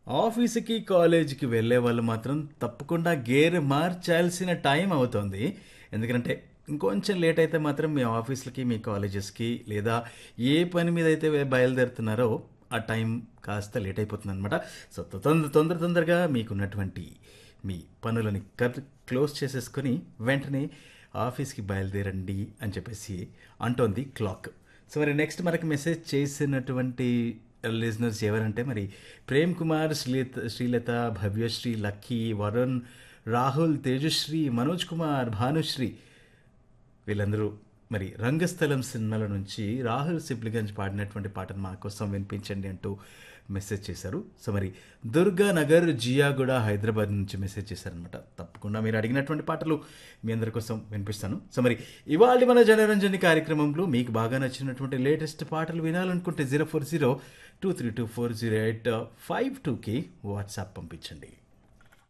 ఆఫీస్‌కి, కాలేజీకి వెళ్ళే వాళ్ళు మాత్రం తప్పకుండా గేర్ మార్చాల్సిన టైం అవుతోంది. ఎందుకంటే ఇంకొంచెం లేట్ అయితే మాత్రం మీ ఆఫీస్‌లకి, మీ కాలేజెస్‌కి లేదా ఏ పని మీద అయితే బయలుదేరుతున్నారో ఆ టైం కాస్త లేట్ అయిపోతుందనమాట. సో తొందర తొందర తొందరగా మీకున్నటువంటి మీ పనులని కర్ క్లోజ్ చేసేసుకొని వెంటనే ఆఫీస్‌కి బయలుదేరండి అని చెప్పేసి అంటోంది క్లాక్. సో మరి నెక్స్ట్ మనకి మెసేజ్ చేసినటువంటి లిజనర్స్ ఎవరంటే మరి ప్రేమ్ కుమార్, శ్రీలత శ్రీలత, భవ్యశ్రీ, లక్కీ, వరుణ్, రాహుల్, తేజశ్రీ, మనోజ్ కుమార్, భానుశ్రీ వీళ్ళందరూ మరి రంగస్థలం సినిమాల నుంచి రాహుల్ సిబ్లిగంజ్ పాడినటువంటి పాటను మా కోసం వినిపించండి అంటూ మెసేజ్ చేశారు. సో మరి దుర్గా నగర్, జియాగూడ, హైదరాబాద్ నుంచి మెసేజ్ చేశారనమాట. తప్పకుండా మీరు అడిగినటువంటి పాటలు మీ అందరి కోసం వినిపిస్తాను. సో మరి ఇవాళ మన జనరంజని కార్యక్రమంలో మీకు బాగా నచ్చినటువంటి లేటెస్ట్ పాటలు వినాలనుకుంటే zero four zero two three two four zero eight five టూకి వాట్సాప్ పంపించండి.